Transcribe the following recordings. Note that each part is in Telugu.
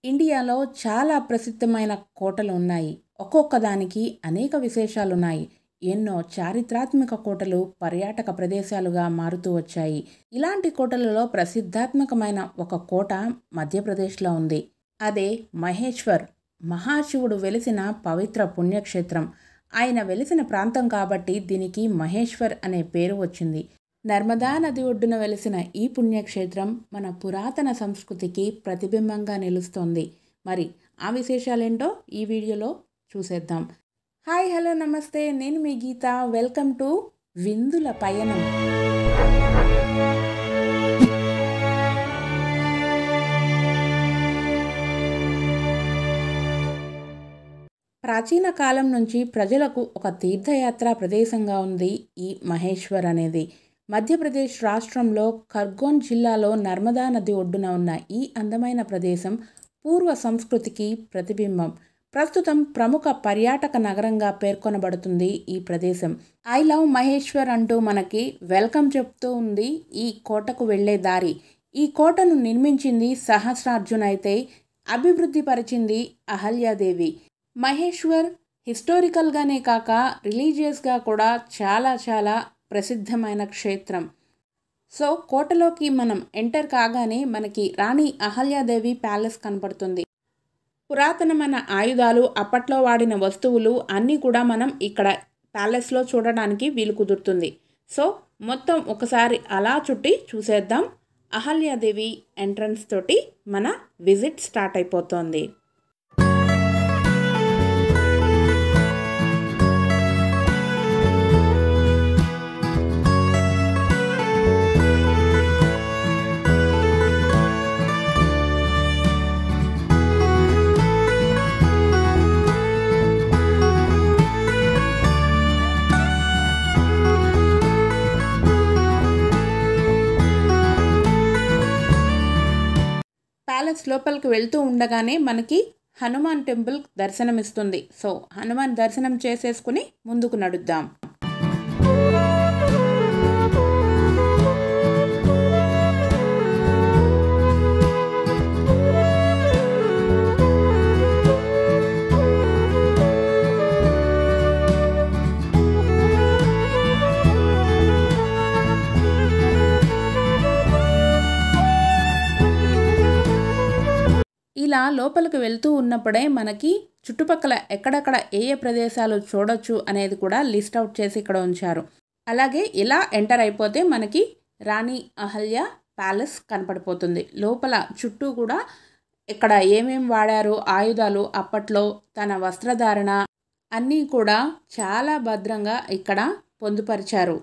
ఇండియాలో చాలా ప్రసిద్ధమైన కోటలు ఉన్నాయి ఒక్కొక్క దానికి అనేక విశేషాలున్నాయి ఎన్నో చారిత్రాత్మక కోటలు పర్యాటక ప్రదేశాలుగా మారుతూ వచ్చాయి ఇలాంటి కోటలలో ప్రసిద్ధాత్మకమైన ఒక కోట మధ్యప్రదేశ్లో ఉంది అదే మహేశ్వర్ మహాశివుడు వెలిసిన పవిత్ర పుణ్యక్షేత్రం ఆయన వెలిసిన ప్రాంతం కాబట్టి దీనికి మహేశ్వర్ అనే పేరు వచ్చింది నర్మదా నది ఒడ్డున వెలిసిన ఈ పుణ్యక్షేత్రం మన పురాతన సంస్కృతికి ప్రతిబింబంగా నిలుస్తోంది మరి ఆ విశేషాలేంటో ఈ వీడియోలో చూసేద్దాం హాయ్ హలో నమస్తే నేను మీ గీత వెల్కమ్ టు విందుల పయనం ప్రాచీన కాలం నుంచి ప్రజలకు ఒక తీర్థయాత్ర ప్రదేశంగా ఉంది ఈ మహేశ్వర్ అనేది మధ్యప్రదేశ్ రాష్ట్రంలో ఖర్గోన్ జిల్లాలో నర్మదా నది ఒడ్డున ఉన్న ఈ అందమైన ప్రదేశం పూర్వ సంస్కృతికి ప్రతిబింబం ప్రస్తుతం ప్రముఖ పర్యాటక నగరంగా పేర్కొనబడుతుంది ఈ ప్రదేశం ఐ లవ్ మహేశ్వర్ అంటూ మనకి వెల్కమ్ చెప్తూ ఉంది ఈ కోటకు వెళ్ళే దారి ఈ కోటను నిర్మించింది సహస్రార్జున్ అయితే అభివృద్ధి పరిచింది అహల్యాదేవి మహేశ్వర్ హిస్టారికల్గానే కాక రిలీజియస్గా కూడా చాలా చాలా ప్రసిద్ధమైన క్షేత్రం సో కోటలోకి మనం ఎంటర్ కాగానే మనకి రాణి అహల్యాదేవి ప్యాలెస్ కనపడుతుంది పురాతనమైన ఆయుధాలు అప్పట్లో వాడిన వస్తువులు అన్నీ కూడా మనం ఇక్కడ ప్యాలెస్లో చూడడానికి వీలు కుదురుతుంది సో మొత్తం ఒకసారి అలా చుట్టి చూసేద్దాం అహల్యాదేవి ఎంట్రన్స్ తోటి మన విజిట్ స్టార్ట్ అయిపోతుంది ప్యాలెస్ లోపలికి వెళ్తూ ఉండగానే మనకి హనుమాన్ టెంపుల్ దర్శనమిస్తుంది సో హనుమాన్ దర్శనం చేసేసుకుని ముందుకు నడుద్దాం ఇలా లోపలికి వెళ్తూ ఉన్నప్పుడే మనకి చుట్టుపక్కల ఎక్కడెక్కడ ఏ ఏ ప్రదేశాలు చూడొచ్చు అనేది కూడా లిస్ట్ అవుట్ చేసి ఇక్కడ ఉంచారు అలాగే ఇలా ఎంటర్ అయిపోతే మనకి రాణి అహల్య ప్యాలెస్ కనపడిపోతుంది లోపల చుట్టూ కూడా ఇక్కడ ఏమేం వాడారు ఆయుధాలు అప్పట్లో తన వస్త్రధారణ అన్నీ కూడా చాలా భద్రంగా ఇక్కడ పొందుపరిచారు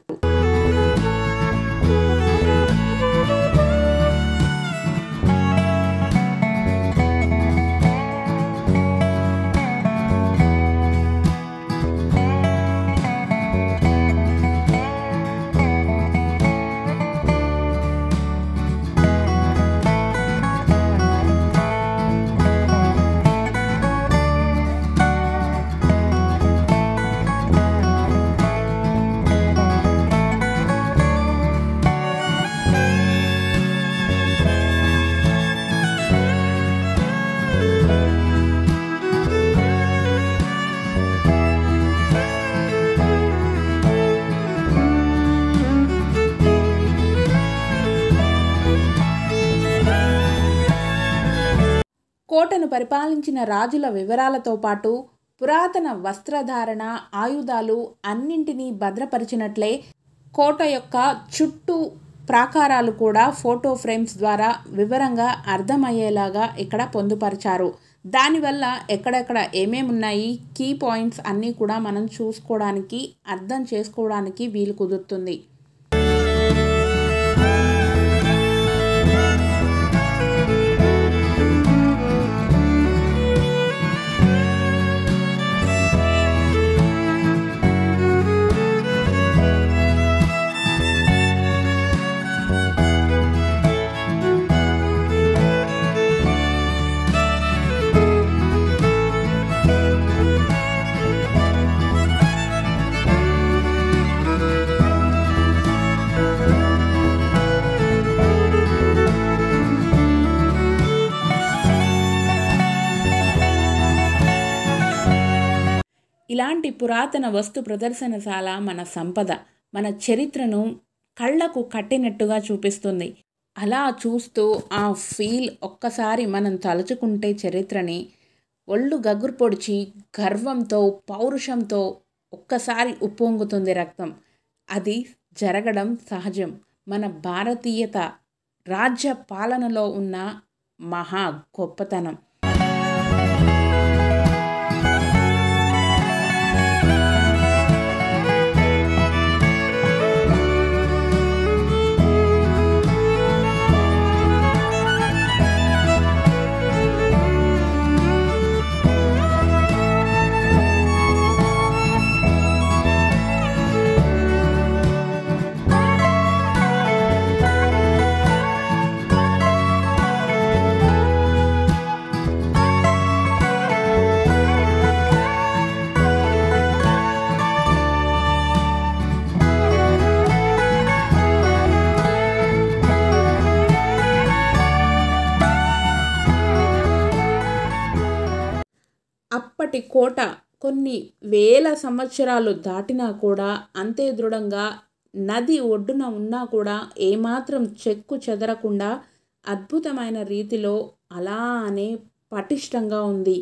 కోటను పరిపాలించిన రాజుల వివరాలతో పాటు పురాతన వస్త్రధారణ ఆయుధాలు అన్నింటినీ భద్రపరిచినట్లే కోట యొక్క చుట్టూ ప్రాకారాలు కూడా ఫోటో ఫ్రేమ్స్ ద్వారా వివరంగా అర్థమయ్యేలాగా ఇక్కడ పొందుపరిచారు దానివల్ల ఎక్కడెక్కడ ఏమేమి ఉన్నాయి కీ పాయింట్స్ అన్నీ కూడా మనం చూసుకోవడానికి అర్థం చేసుకోవడానికి వీలు కుదురుతుంది ఇలాంటి పురాతన వస్తు ప్రదర్శనశాల మన సంపద మన చరిత్రను కళ్ళకు కట్టినట్టుగా చూపిస్తుంది అలా చూస్తూ ఆ ఫీల్ ఒక్కసారి మనం తలుచుకుంటే చరిత్రని ఒళ్ళు గగురు పొడిచి గర్వంతో పౌరుషంతో ఒక్కసారి ఉప్పొంగుతుంది రక్తం అది జరగడం సహజం మన భారతీయత రాజ్య పాలనలో ఉన్న మహా గొప్పతనం అప్పటి కోట కొన్ని వేల సంవత్సరాలు దాటినా కూడా అంతే దృఢంగా నది ఒడ్డున ఉన్నా కూడా ఏమాత్రం చెక్కు చెదరకుండా అద్భుతమైన రీతిలో అలానే పటిష్టంగా ఉంది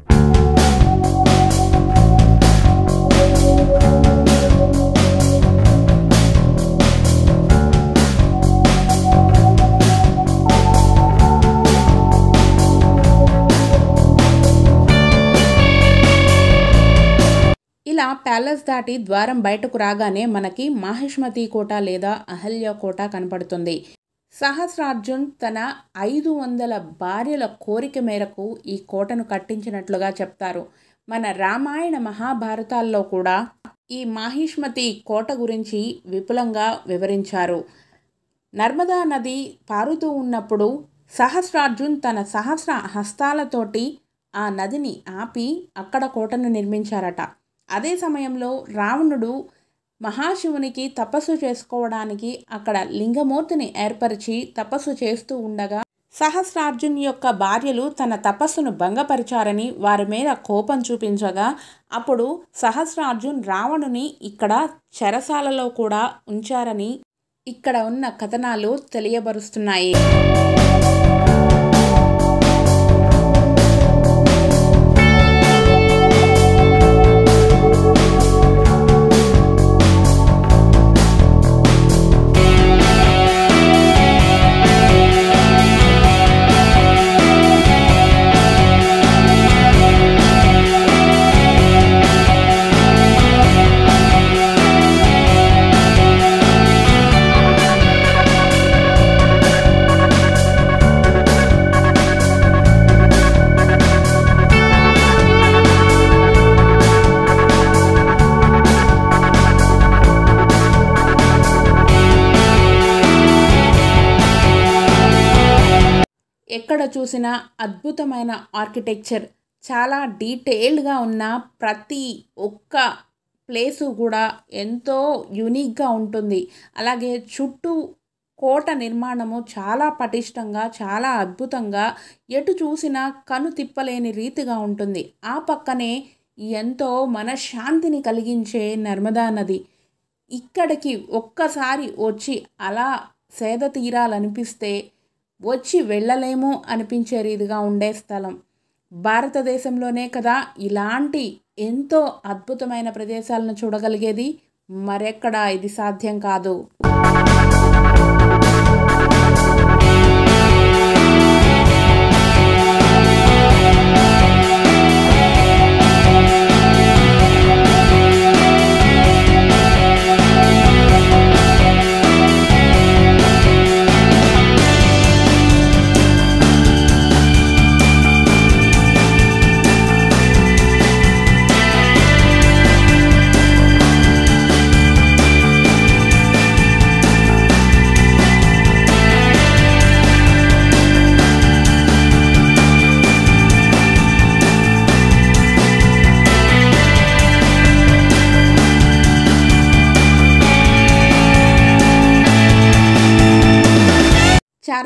ఇలా ప్యాలెస్ దాటి ద్వారం బయటకు రాగానే మనకి మాహిష్మతి కోట లేదా అహల్య కోట కనపడుతుంది సహస్రార్జున్ తన ఐదు వందల భార్యల కోరిక మేరకు ఈ కోటను కట్టించినట్లుగా చెప్తారు మన రామాయణ మహాభారతాల్లో కూడా ఈ మాహిష్మతి కోట గురించి విపులంగా వివరించారు నర్మదా నది పారుతూ ఉన్నప్పుడు సహస్రార్జున్ తన సహస్ర హస్తాలతోటి ఆ నదిని ఆపి అక్కడ కోటను నిర్మించారట అదే సమయంలో రావణుడు మహాశివునికి తపస్సు చేసుకోవడానికి అక్కడ లింగమూర్తిని ఏర్పరిచి తపస్సు చేస్తూ ఉండగా సహస్రార్జున్ యొక్క భార్యలు తన తపస్సును భంగపరిచారని వారి మీద కోపం చూపించగా అప్పుడు సహస్రార్జున్ రావణుని ఇక్కడ చెరసాలలో కూడా ఉంచారని ఇక్కడ ఉన్న కథనాలు తెలియబరుస్తున్నాయి ఎక్కడ చూసినా అద్భుతమైన ఆర్కిటెక్చర్ చాలా డీటెయిల్డ్గా ఉన్న ప్రతి ఒక్క ప్లేసు కూడా ఎంతో యునిక్గా ఉంటుంది అలాగే చుట్టూ కోట నిర్మాణము చాలా పటిష్టంగా చాలా అద్భుతంగా ఎటు చూసినా కను తిప్పలేని రీతిగా ఉంటుంది ఆ పక్కనే ఎంతో మనశ్శాంతిని కలిగించే నర్మదా నది ఇక్కడికి ఒక్కసారి వచ్చి అలా సేద తీరాలనిపిస్తే వచ్చి వెళ్ళలేము అనిపించే రీతిగా ఉండే స్థలం భారతదేశంలోనే కదా ఇలాంటి ఎంతో అద్భుతమైన ప్రదేశాలను చూడగలిగేది మరెక్కడా ఇది సాధ్యం కాదు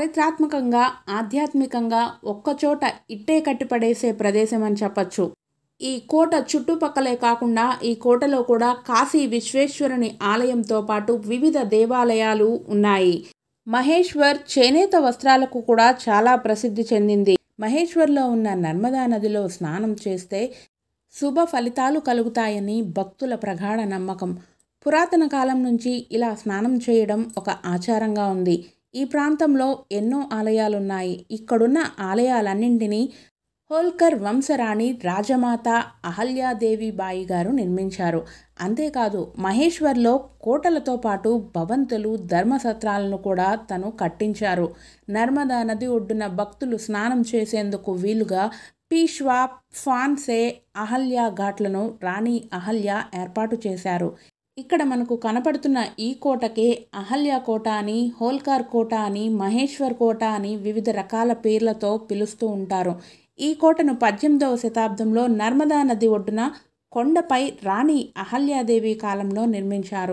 చారిత్రాత్మకంగా ఆధ్యాత్మికంగా ఒక్కచోట ఇట్టే కట్టిపడేసే ప్రదేశం అని చెప్పచ్చు ఈ కోట చుట్టుపక్కలే కాకుండా ఈ కోటలో కూడా కాశీ విశ్వేశ్వరుని ఆలయంతో పాటు వివిధ దేవాలయాలు ఉన్నాయి మహేశ్వర్ చేనేత వస్త్రాలకు కూడా చాలా ప్రసిద్ధి చెందింది మహేశ్వర్లో ఉన్న నర్మదా నదిలో స్నానం చేస్తే శుభ ఫలితాలు కలుగుతాయని భక్తుల ప్రగాఢ నమ్మకం పురాతన కాలం నుంచి ఇలా స్నానం చేయడం ఒక ఆచారంగా ఉంది ఈ ప్రాంతంలో ఎన్నో ఆలయాలున్నాయి ఇక్కడున్న ఆలయాలన్నింటినీ హోల్కర్ వంశరాణి రాజమాత అహల్యాదేవి బాయి గారు నిర్మించారు అంతేకాదు మహేశ్వర్లో కోటలతో పాటు భవంతులు ధర్మసత్రాలను కూడా తను కట్టించారు నర్మదా నది ఒడ్డున భక్తులు స్నానం చేసేందుకు వీలుగా పీష్వా ఫాన్సే అహల్య ఘాట్లను రాణి అహల్య ఏర్పాటు చేశారు ఇక్కడ మనకు కనపడుతున్న ఈ కోటకే అహల్య కోట అని హోల్కార్ కోట అని మహేశ్వర్ కోట అని వివిధ రకాల పేర్లతో పిలుస్తూ ఉంటారు ఈ కోటను పద్దెనిమిదవ శతాబ్దంలో నర్మదా నది ఒడ్డున కొండపై రాణి అహల్యాదేవి కాలంలో నిర్మించారు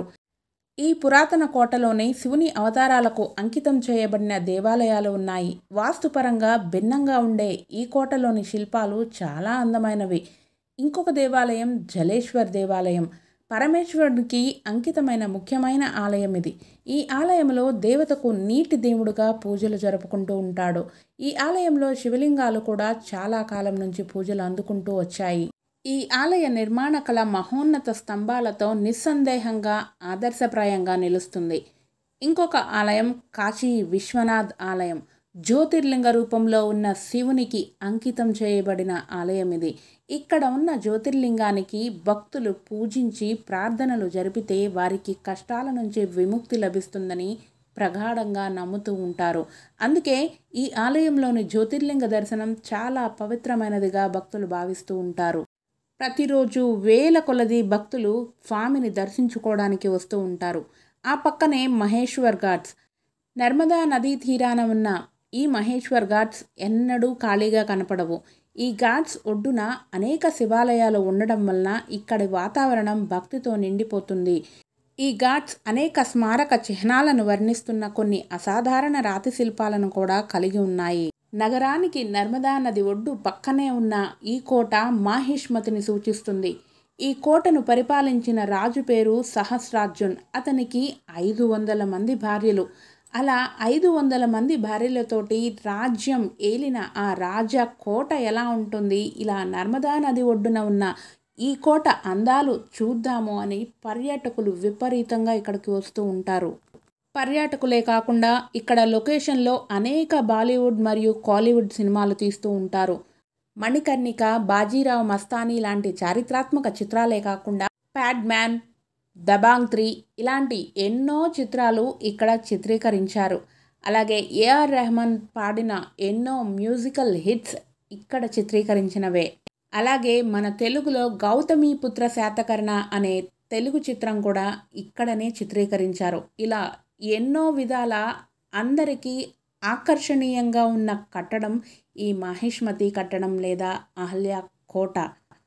ఈ పురాతన కోటలోనే శివుని అవతారాలకు అంకితం చేయబడిన దేవాలయాలు ఉన్నాయి వాస్తుపరంగా భిన్నంగా ఉండే ఈ కోటలోని శిల్పాలు చాలా అందమైనవి ఇంకొక దేవాలయం జలేశ్వర్ దేవాలయం పరమేశ్వరుడికి అంకితమైన ముఖ్యమైన ఆలయం ఇది ఈ ఆలయంలో దేవతకు నీటి దేవుడుగా పూజలు జరుపుకుంటూ ఉంటాడు ఈ ఆలయంలో శివలింగాలు కూడా చాలా కాలం నుంచి పూజలు అందుకుంటూ వచ్చాయి ఈ ఆలయ నిర్మాణ కళ మహోన్నత స్తంభాలతో నిస్సందేహంగా ఆదర్శప్రాయంగా నిలుస్తుంది ఇంకొక ఆలయం కాశీ విశ్వనాథ్ ఆలయం జ్యోతిర్లింగ రూపంలో ఉన్న శివునికి అంకితం చేయబడిన ఆలయం ఇది ఇక్కడ ఉన్న జ్యోతిర్లింగానికి భక్తులు పూజించి ప్రార్థనలు జరిపితే వారికి కష్టాల నుంచి విముక్తి లభిస్తుందని ప్రగాఢంగా నమ్ముతూ ఉంటారు అందుకే ఈ ఆలయంలోని జ్యోతిర్లింగ దర్శనం చాలా పవిత్రమైనదిగా భక్తులు భావిస్తూ ఉంటారు ప్రతిరోజు వేల కొలది భక్తులు స్వామిని దర్శించుకోవడానికి వస్తూ ఉంటారు ఆ పక్కనే మహేశ్వర్ ఘాట్స్ నర్మదా నదీ తీరాన ఉన్న ఈ మహేశ్వర్ ఘాట్స్ ఎన్నడూ ఖాళీగా కనపడవు ఈ ఘాట్స్ ఒడ్డున అనేక శివాలయాలు ఉండడం వలన ఇక్కడి వాతావరణం భక్తితో నిండిపోతుంది ఈ ఘాట్స్ అనేక స్మారక చిహ్నాలను వర్ణిస్తున్న కొన్ని అసాధారణ రాతి శిల్పాలను కూడా కలిగి ఉన్నాయి నగరానికి నర్మదా నది ఒడ్డు పక్కనే ఉన్న ఈ కోట మాహిష్మతిని సూచిస్తుంది ఈ కోటను పరిపాలించిన రాజు పేరు సహస్రార్జున్ అతనికి ఐదు వందల మంది భార్యలు అలా ఐదు వందల మంది భార్యలతోటి రాజ్యం ఏలిన ఆ రాజ కోట ఎలా ఉంటుంది ఇలా నర్మదా నది ఒడ్డున ఉన్న ఈ కోట అందాలు చూద్దాము అని పర్యాటకులు విపరీతంగా ఇక్కడికి వస్తూ ఉంటారు పర్యాటకులే కాకుండా ఇక్కడ లొకేషన్లో అనేక బాలీవుడ్ మరియు కాలీవుడ్ సినిమాలు తీస్తూ ఉంటారు మణికర్ణిక బాజీరావు మస్తానీ లాంటి చారిత్రాత్మక చిత్రాలే కాకుండా ప్యాడ్ మ్యాన్ దబాంగ్ త్రీ ఇలాంటి ఎన్నో చిత్రాలు ఇక్కడ చిత్రీకరించారు అలాగే ఏఆర్ రెహమాన్ పాడిన ఎన్నో మ్యూజికల్ హిట్స్ ఇక్కడ చిత్రీకరించినవే అలాగే మన తెలుగులో గౌతమి పుత్ర శాతకర్ణ అనే తెలుగు చిత్రం కూడా ఇక్కడనే చిత్రీకరించారు ఇలా ఎన్నో విధాల అందరికీ ఆకర్షణీయంగా ఉన్న కట్టడం ఈ మహిష్మతి కట్టడం లేదా అహల్య కోట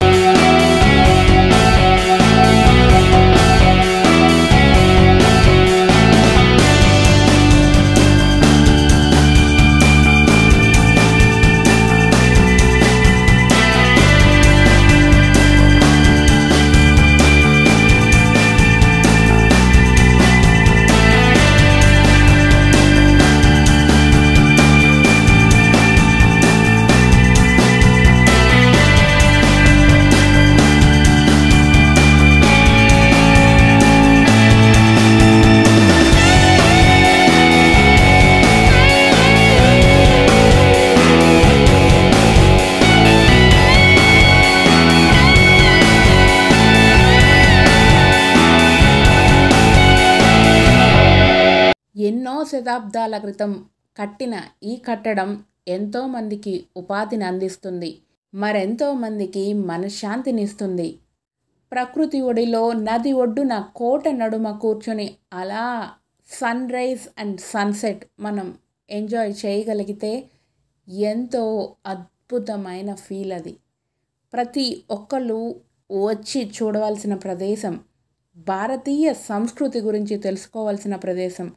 ఎన్నో శతాబ్దాల క్రితం కట్టిన ఈ కట్టడం ఎంతోమందికి ఉపాధిని అందిస్తుంది మరెంతో మందికి మనశ్శాంతినిస్తుంది ప్రకృతి ఒడిలో నది ఒడ్డున కోట నడుమ కూర్చొని అలా సన్ రైజ్ అండ్ సన్సెట్ మనం ఎంజాయ్ చేయగలిగితే ఎంతో అద్భుతమైన ఫీల్ అది ప్రతి ఒక్కళ్ళు వచ్చి చూడవలసిన ప్రదేశం భారతీయ సంస్కృతి గురించి తెలుసుకోవాల్సిన ప్రదేశం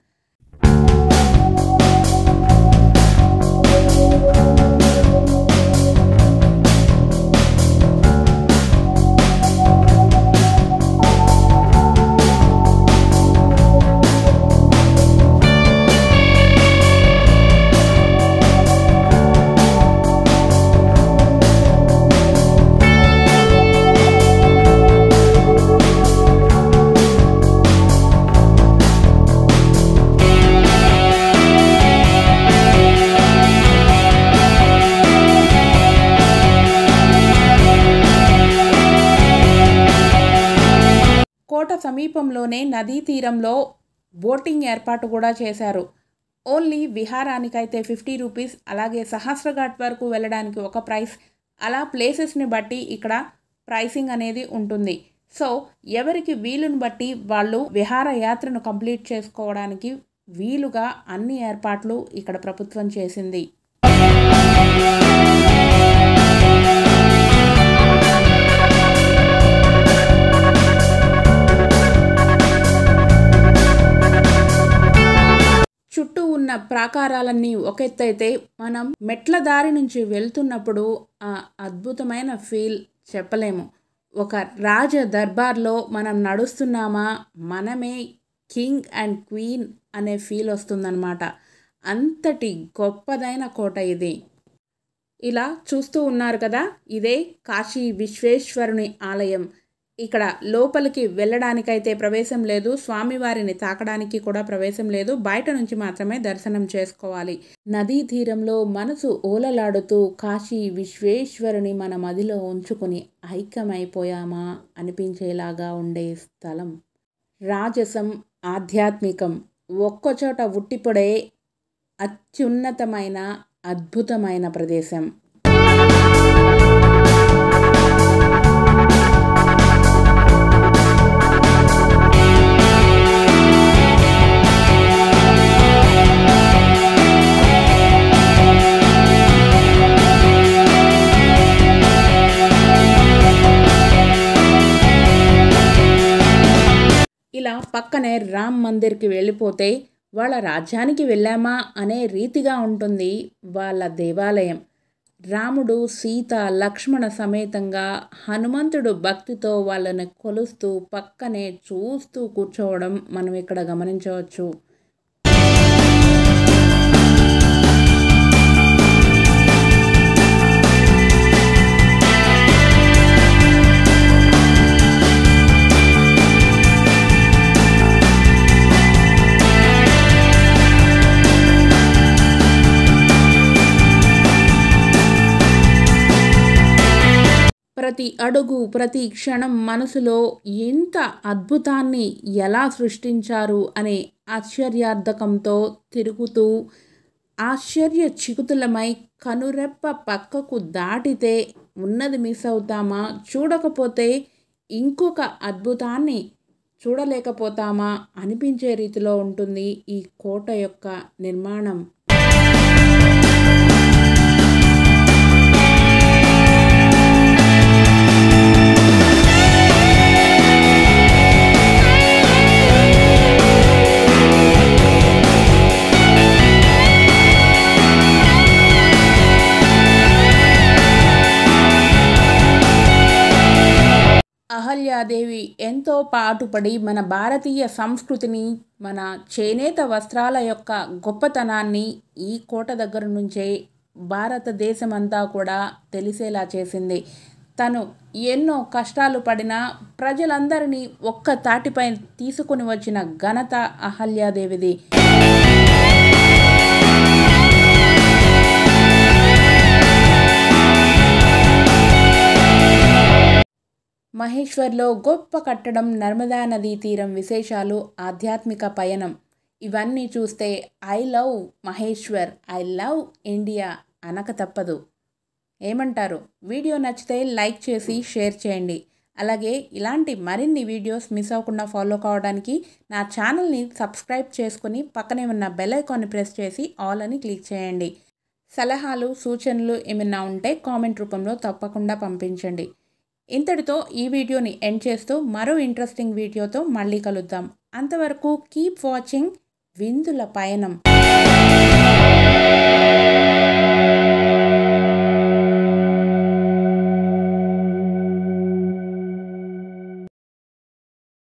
సమీపంలోనే నదీ తీరంలో బోటింగ్ ఏర్పాటు కూడా చేశారు ఓన్లీ విహారానికైతే ఫిఫ్టీ రూపీస్ అలాగే సహస్రఘాట్ వరకు వెళ్ళడానికి ఒక ప్రైస్ అలా ప్లేసెస్ని బట్టి ఇక్కడ ప్రైసింగ్ అనేది ఉంటుంది సో ఎవరికి వీలుని బట్టి వాళ్ళు విహార యాత్రను కంప్లీట్ చేసుకోవడానికి వీలుగా అన్ని ఏర్పాట్లు ఇక్కడ ప్రభుత్వం చేసింది చుట్టూ ఉన్న ప్రాకారాలన్నీ ఒక ఎత్తైతే మనం మెట్ల దారి నుంచి వెళ్తున్నప్పుడు ఆ అద్భుతమైన ఫీల్ చెప్పలేము ఒక రాజ దర్బార్లో మనం నడుస్తున్నామా మనమే కింగ్ అండ్ క్వీన్ అనే ఫీల్ వస్తుందన్నమాట అంతటి గొప్పదైన కోట ఇది ఇలా చూస్తూ ఉన్నారు కదా ఇదే కాశీ విశ్వేశ్వరుని ఆలయం ఇక్కడ లోపలికి వెళ్ళడానికైతే ప్రవేశం లేదు స్వామివారిని తాకడానికి కూడా ప్రవేశం లేదు బయట నుంచి మాత్రమే దర్శనం చేసుకోవాలి నదీ తీరంలో మనసు ఓలలాడుతూ కాశీ విశ్వేశ్వరుని మన మదిలో ఉంచుకుని ఐక్యమైపోయామా అనిపించేలాగా ఉండే స్థలం రాజసం ఆధ్యాత్మికం ఒక్కచోట ఉట్టిపడే అత్యున్నతమైన అద్భుతమైన ప్రదేశం ఇలా పక్కనే రామ్ మందిర్కి వెళ్ళిపోతే వాళ్ళ రాజ్యానికి వెళ్ళామా అనే రీతిగా ఉంటుంది వాళ్ళ దేవాలయం రాముడు సీత లక్ష్మణ సమేతంగా హనుమంతుడు భక్తితో వాళ్ళని కొలుస్తూ పక్కనే చూస్తూ కూర్చోవడం మనం ఇక్కడ గమనించవచ్చు ప్రతి అడుగు ప్రతి క్షణం మనసులో ఎంత అద్భుతాన్ని ఎలా సృష్టించారు అనే ఆశ్చర్యార్థకంతో తిరుగుతూ ఆశ్చర్య చికుతులమై కనురెప్ప పక్కకు దాటితే ఉన్నది మిస్ అవుతామా చూడకపోతే ఇంకొక అద్భుతాన్ని చూడలేకపోతామా అనిపించే రీతిలో ఉంటుంది ఈ కోట యొక్క నిర్మాణం అహల్యాదేవి ఎంతో పాటుపడి మన భారతీయ సంస్కృతిని మన చేనేత వస్త్రాల యొక్క గొప్పతనాన్ని ఈ కోట దగ్గర నుంచే భారతదేశమంతా కూడా తెలిసేలా చేసింది తను ఎన్నో కష్టాలు పడిన ప్రజలందరినీ ఒక్క తాటిపై తీసుకుని వచ్చిన ఘనత అహల్యాదేవిది మహేశ్వర్లో గొప్ప కట్టడం నర్మదా నదీ తీరం విశేషాలు ఆధ్యాత్మిక పయనం ఇవన్నీ చూస్తే I love Maheshwar I love India అనక తప్పదు ఏమంటారు వీడియో నచ్చితే లైక్ చేసి షేర్ చేయండి అలాగే ఇలాంటి మరిన్ని వీడియోస్ మిస్ అవ్వకుండా ఫాలో కావడానికి నా ఛానల్ని సబ్స్క్రైబ్ చేసుకుని పక్కనే ఉన్న బెల్ ఐకాన్ని ప్రెస్ చేసి ఆల్ అని క్లిక్ చేయండి సలహాలు సూచనలు ఏమైనా ఉంటే కామెంట్ రూపంలో తప్పకుండా పంపించండి ఇంతటితో ఈ వీడియోని ఎండ్ చేస్తూ మరో ఇంట్రెస్టింగ్ వీడియోతో మళ్ళీ కలుద్దాం అంతవరకు కీప్ వాచింగ్ విందుల పయనం